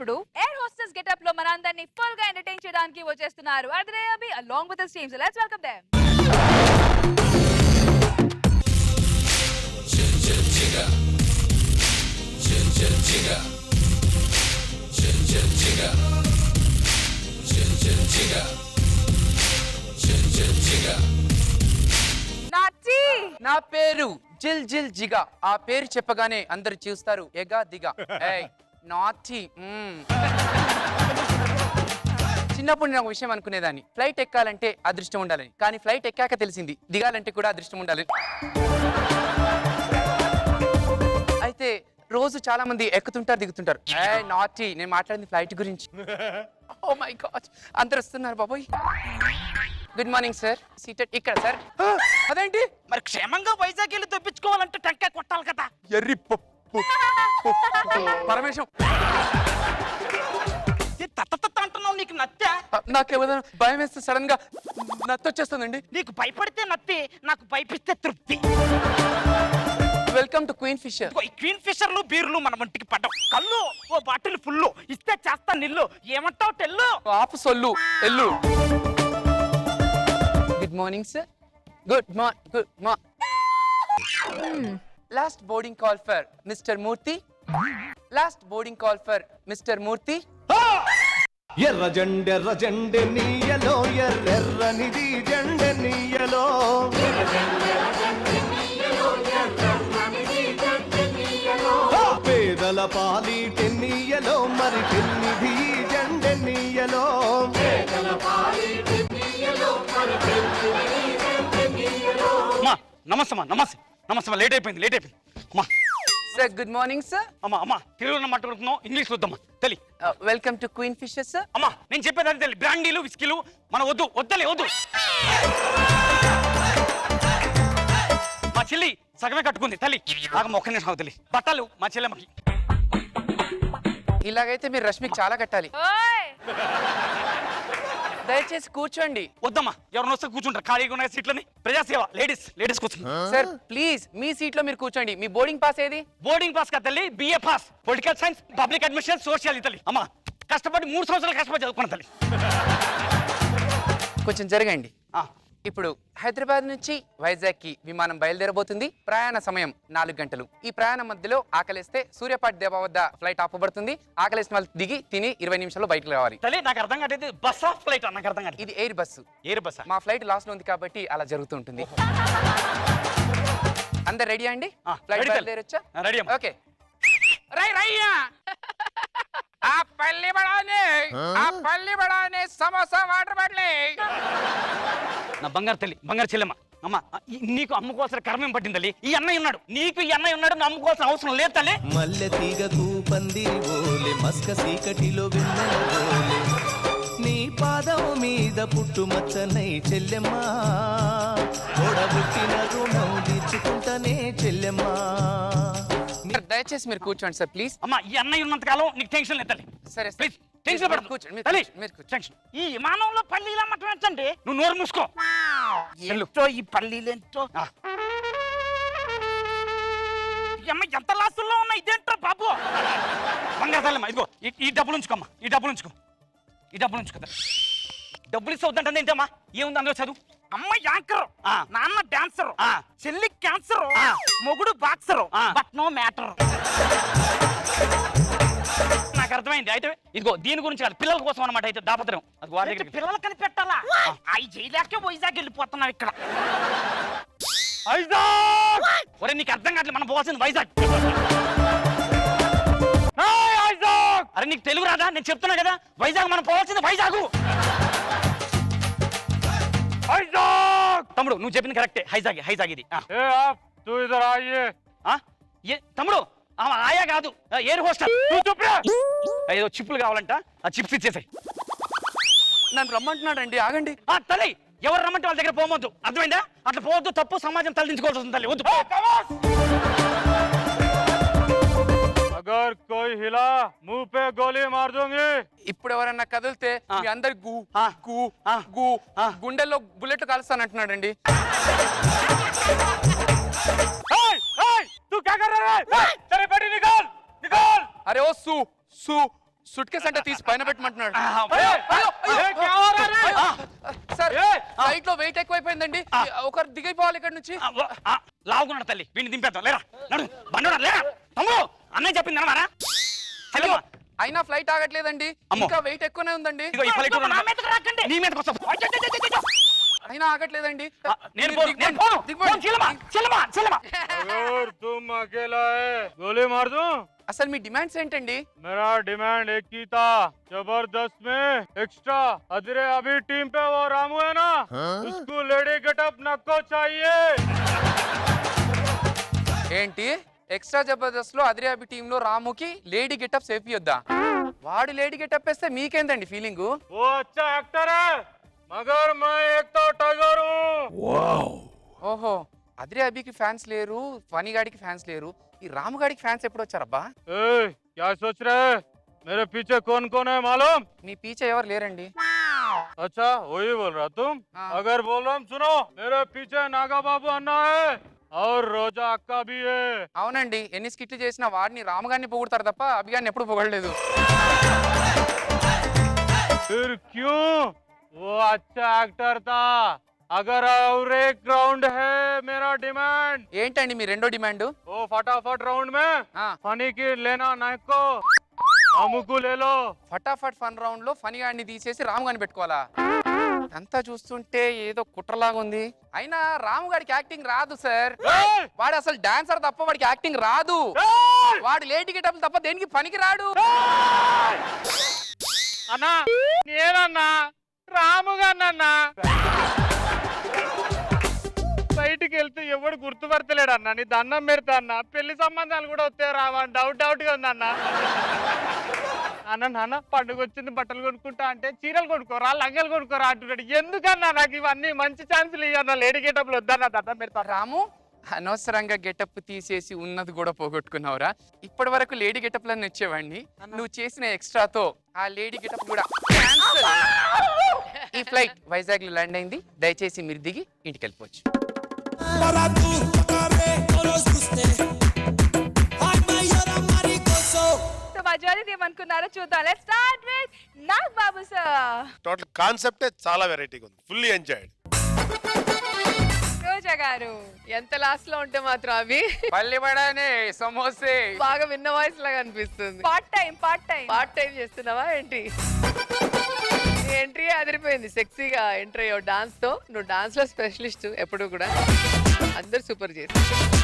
ఇప్పుడు air hostess getup లో మనందరినీ ఫుల్ గా ఎంటర్టైన్ చేయడానికి వచ్చేస్తున్నారు అదే Abhi along with teams let's welcome them నాచి నా పేరు జిల్ జిల్ జిగా ఆ పేరు చెప్పగానే అందరు చూస్తారు ఎగా దిగా ఏయ్ నాటి మ్మ్. చిన్నప్పుడు నేను ఒక విషయం అనుకునేదాన్ని ఫ్లైట్ ఎక్కాలంటే అదృష్టం ఉండాలని కానీ ఫ్లైట్ ఎక్కాక తెలిసింది దిగాలంటే కూడా అదృష్టం ఉండాలని అయితే రోజు చాలా మంది ఎక్కుతుంటారు దిగుతుంటారు ఏ నాటి నేను మాట్లాడింది ఫ్లైట్ గురించి ఓ మై గాడ్ అందరు వస్తున్నారు బాబోయ్ గుడ్ మార్నింగ్ సార్ సీటెడ్ ఇక్కడ సార్ అదేంటి మరి క్షేమంగా వైజాగ్ వెళ్ళి తప్పించుకోవాలంటే టెంకాయ కొట్టాలి కదా ఎర్రి పప్పు పరమేశం ఈ తత్త తత్త అంటున్నావు నీకు నచ్చా నాకేమైనా భయం వేస్తే సడన్ గా నత్తొచ్చేస్తుందండి నీకు భయపడితే నత్తి నాకు భయపిస్తే తృప్తి వెల్కమ్ టు క్వీన్ ఫిషర్ ఇదిగో ఈ క్వీన్ ఫిషర్లు బీర్లు మన ఒంటికి పడ్డం కళ్ళు ఓ బాటిల్ ఫుల్లు ఇస్తే చేస్తా నిల్లు ఏమంటావు టెల్లు ఆపు సొల్లు ఎల్లు good morning sir good morning good morning last boarding call for mister Murthy last boarding call for mister Murthy ఎర్ర జెండెర్ర జెండె నీయలో ఎర్రెర్రనిది జెండె నీయలో పేదల పాలి టెన్నీయలో మరి టెన్నిది జెండె నీయలో అమ్మా నమస్తే అమ్మా నమస్తే నమస్తే అమ్మా లేట్ అయిపోయింది లేట్ అయిపోయింది అమ్మా సార్ గుడ్ మార్నింగ్ సార్ అమ్మా అమ్మా తెలుగులో మాట్లాడుతున్నావు ఇంగ్లీష్ వద్దమ్మా తెలి welcome to queen fisher sir అమ్మా నేను చెప్పేది అది తెలి బ్రాండీలు విస్కీలు మన వద్దు వద్దలే వద్దు మా చెల్లి సగమే కట్టుకుంది తల్లి నాకు ఒక్క నిమిషం తల్లి బట్టలు మా చెల్లెమ్మకి ఇలాగైతే మీరు రష్మికి చాలా కట్టాలి ఓయ్ దయచేసి కూర్చోండి వద్దమ్మా ఎవరిని వస్తే కూర్చుంటారు ఖాళీగా ఉన్న సీట్లని ప్రజాసేవ లేడీస్ లేడీస్ కూర్చుంది సార్ ప్లీజ్ మీ సీట్ లో మీరు కూర్చోండి మీ బోర్డింగ్ పాస్ ఏది బోర్డింగ్ పాస్ కదా తల్లి BA pass political science public admission social తల్లి అమ్మా కష్టపడి మూడు సంవత్సరాలు కష్టపడి చదువుకున్న తల్లి కొంచెం జరగండి ఆ, ఇప్పుడు హైదరాబాద్ నుంచి వైజాగ్ కి విమానం బయలుదేరబోతుంది ప్రయాణ సమయం నాలుగు గంటలు ఈ ప్రయాణం మధ్యలో ఆకలిస్తే సూర్యాపేట దేవా వద్ద ఫ్లైట్ ఆపబడుతుంది ఆకలిసిన వాళ్ళు దిగి తిని ఇరవై నిమిషాల్లో బయటకు రావాలి తల్లి నాకు అర్థం కాదు బస్ ఆఫ్ ఫ్లైట్ నాకు అర్థం కాదు ఇది ఎయిర్ బస్సు ఏరు బస్ మా ఫ్లైట్ లాస్ట్ లో ఉంది కాబట్టి అలా జరుగుతూ ఉంటుంది అందరు రెడీ అండి ఆ, ఫ్లైట్ ready తల్లి. బయలుదేరొచ్చా ఆ, ready అమ్మ. ఓకే రై రయ్యా ఆ పల్లి బడానే ఆ పల్లి బడానే సమోసా వాటర్ పడలే నా బంగారు తల్లి బంగారు చెల్లెమ్మ అమ్మ ఈ- నీకు అమ్ముకోవాల్సిన కర్మం పట్టింది తల్లి ఈ అన్నయ్య ఉన్నాడు నీకు ఈ అన్నయ్య ఉన్నాడు నువ్వు అమ్ముకోవాల్సిన అవసరం లేదు తల్లి మల్లె తీగకు పందిరి ఓలే మస్క సీకటిలో వెన్నెల ఓలే నీ పాదం మీద పుట్టుమచ్చనై చెల్లెమ్మా తోడబుట్టిన రుణం తీర్చుకుంటనే చెల్లెమ్మా దయచేసి మీరు కూర్చోండి సార్ ప్లీజ్ అమ్మ ఈ అన్నయ్య ఉన్నంత కాలం నీకు టెన్షన్ లేదు తల్లి సరే సార్. ప్లీజ్ టెన్షన్ మీరు పడదు కూర్చోండి, మీరు తల్లి కూర్చోండి, మీరు కూర్చోండి. టెన్షన్ ఈ విమానంలో పల్లీలు అమ్మటం ఏంటండి నువ్వు నోరు మూసుకో ఏంటో ఈ పల్లీలేంటో ఆ. ఈ అమ్మ ఎంత లాసుల్లో ఉన్నా ఇదేంటో బాబు బంగారు తల్లమ్మ ఇదిగో ఈ- ఈ డబ్బులు ఉంచుకోమ్మా ఈ డబ్బులు ఉంచుకో ఈ డబ్బులు ఉంచుకో తల్లి. డబ్బులు ఇస్తే వద్దంటే ఏంటమ్మా ఏముంది అందులో చదువు అమ్మ యాంకర్ ఆ. నాన్న డాన్సర్ ఆ. చెల్లి క్యాన్సర్ ఆ. మొగుడు బాక్సర్ ఆ. బట్ నో మ్యాటర్ నాకు అర్థమైంది అయితే ఇదిగో దీని గురించి కాదు పిల్లల కోసం అనమాట అయితే దాపత్రం అది వాడి దగ్గరికి పిల్లలు కనిపెట్టాలా అవి చేయలేక వైజాగ్ వెళ్ళిపోతున్నావు ఇక్కడ వైజాగ్ ఒరే నీకు అర్థం కావట్లేదు మనం పోవాల్సింది వైజాగ్ ఏయ్, వైజాగ్ అరే నీకు తెలుగు రాదా నేను చెప్తున్నా కదా వైజాగ్ మనం పోవాల్సింది వైజాగ్ వైజాగ్ తమ్ముడు నువ్వు చెప్పింది కరెక్టే హైజాగ్ హైజాగ్ ఇది ఆ. ఆ? ఏ తమ్ముడు ఆ, ఆయా కాదు ఆ, ఎయిర్ హోస్టల్ నువ్వు చెప్పురా. ఏదో చిప్పులు కావాలంట ఆ చిప్స్ ఇచ్చేసాయి నన్ను రమ్మంటున్నాడండి ఆగండి ఆ తల్లి ఎవరు రమ్మంటే వాళ్ళ దగ్గర పోవద్దు అర్థమైందా అట్లా పోవద్దు తప్పు సమాజం తలదించుకోవాల్సి వస్తుంది తల్లి వద్దు अगर कोई हिला मुंह पे गोली मार दूंगी ఇప్పుడు ఎవరన్నా కదిలితే ఆ. మీ అందరి గు ఆ. గు ఆ. గు ఆ. గుండెల్లో బుల్లెట్ కాలుస్తానంటున్నాడండి तू क्या कर रहा है तेरे बेटी निकाल निकाल అరే ఓ సు సు సుట్ కేస్ అంటే తీసి పైన పెట్టమంటున్నాడు ఆ, అయ్యో, అయ్యో, ఏ, అయ్యో. క్యా హో రहा రే? ఆ, సార్ ఏ, ఫ్లైట్ లో వెయిట్ ఎక్కువైపోయిందండి ఒకరు దిగిపోవాలి ఇక్కడ నుంచి ఆ, ఓ, ఆ, లావుకున్నాడు తల్లి వీడిని దింపేద్దాం లేరా నడు బండోడా లేరా తమ్ముడు అన్నయ్య చెప్పింది అనమారా అయ్యో, అయినా ఫ్లైట్ ఆగట్లేదండి అమ్మో. ఇంకా వెయిట్ ఎక్కువనే ఉందండి ఇదిగో ఈ పల్లెటూరు నా మీదకి రాకండి. నీ మీదకి వస్తా అయినా ఆగట్లేదండి ఆ, నేను మీరు పోను, దిగిపోండి, నేను పోను. దిగిపోండి. పోను, చెల్లమా, చెల్లమా, చెల్లమా. अगर तुम अकेला है गोली मार दूं అసలు మీ డిమాండ్స్ ఏంటండి मेरा डिमांड एक ही था जबरदस्त में एक्स्ट्रा अदरे अभी टीम पे वो रामू है ना उसको लेडी गेटअप नको चाहिए ఏంటి ఎక్స్ట్రా జబర్దస్త్ లో అదిరే అభి టీమ్ లో రాముకి లేడీ గెటప్ సేఫ్ ఇద్దా వాడు లేడీ గెటప్ వేస్తే మీకేందండి ఫీలింగ్ वो अच्छा एक्टर है मगर मैं एक तो टाइगर हूँ ఓహో అదిరే అభికి ఫ్యాన్స్ లేరు ఫనీ గాడికి ఫ్యాన్స్ లేరు ఈ రాము గాడికి ఫ్యాన్స్ ఎప్పుడు వచ్చారబ్బా ए, क्या सोच रहे हैं? मेरे पीछे कौन कौन है मालूम మీ పీచే ఎవరు లేరండి अच्छा वही बोल रहा तुम हाँ। अगर बोल रहा हूँ सुनो मेरे पीछे नागा बाबू अन्ना है और रोजा अक्का भी है అవునండి ఎన్ని స్కిట్లు చేసినా వాడిని రాము గారిని పొగుడతారు తప్ప అభి గారిని ఎప్పుడు పొగడలేదు फिर क्यों वो अच्छा एक्टर था अगर और एक राउंड है मेरा डिमांड ఏంటండి మీ రెండో డిమాండ్ वो फटाफट राउंड में ఆ, फनी की लेना नायक को हमको ले लो ఫటాఫట్ ఫన్ రౌండ్ లో ఫనీ గాడిని తీసేసి రాము గారిని పెట్టుకోవాలా అంతా చూస్తుంటే ఏదో కుట్రలాగా ఉంది అయినా రాము గారికి యాక్టింగ్ రాదు సార్ ఏయ్! వాడు అసలు డాన్సర్ తప్ప వాడికి యాక్టింగ్ రాదు ఏయ్! వాడు లేట్ గెటప్ తప్ప దేనికి పనికి రాడు అన్నా నేనన్నా రాముగానన్నా బయటికి వెళ్తే ఎవడు గుర్తుపడతలేడు అన్న నీ దండం పెడతా అన్న పెళ్లి సంబంధాలు కూడా వస్తే రావా డౌట్ డౌట్ గా ఉందన్న అన్న నాన్న పండుగ వచ్చింది బట్టలు కొనుక్కుంటా అంటే చీరలు కొనుక్కోరా లంగలు కొనుక్కోరా అంటున్నాడు ఎందుకన్నా నాకు ఇవన్నీ మంచి ఛాన్సులు ఇవ్వన్న లేడీ గేటప్లు వద్దన్న దండం పెడతా రాము అనవసరంగా గెటప్ తీసేసి ఉన్నది కూడా పోగొట్టుకున్నావురా ఇప్పటి వరకు లేడీ గెటప్ లను వచ్చేవాడిని నువ్వు చేసిన ఎక్స్ట్రాతో ఆ లేడీ గెటప్ కూడా cancel. ఈ ఫ్లైట్ వైజాగ్ లో ల్యాండ్ అయింది దయచేసి మీరు దిగి ఇంటికి వెళ్ళిపోవచ్చు Para tú, tocaré todos ustedes. Ay, mayor maricoso. So మా జర్నీ ఏమనుకున్నారో చూద్దాం let start with Nag Babu sir total కాన్సెప్టే చాలా వెరైటీగా ఉంది ఫుల్లీ ఎంజాయ్డ్ రోజా గారు ఎంత లాస్ట్ లో ఉంటే మాత్రం అవి పల్లి బడానే సమోసే బాగా విన్న వాయిస్ లాగా అనిపిస్తుంది part time part time part time చేస్తున్నావా ఏంటి ఎంట్రీ అదిరిపోయింది సెక్సీగా ఎంట్రీ అయ్యావు డాన్స్ తో నువ్వు డాన్స్ లో స్పెషలిస్ట్ ఎప్పుడు కూడా అందరు సూపర్ చేసి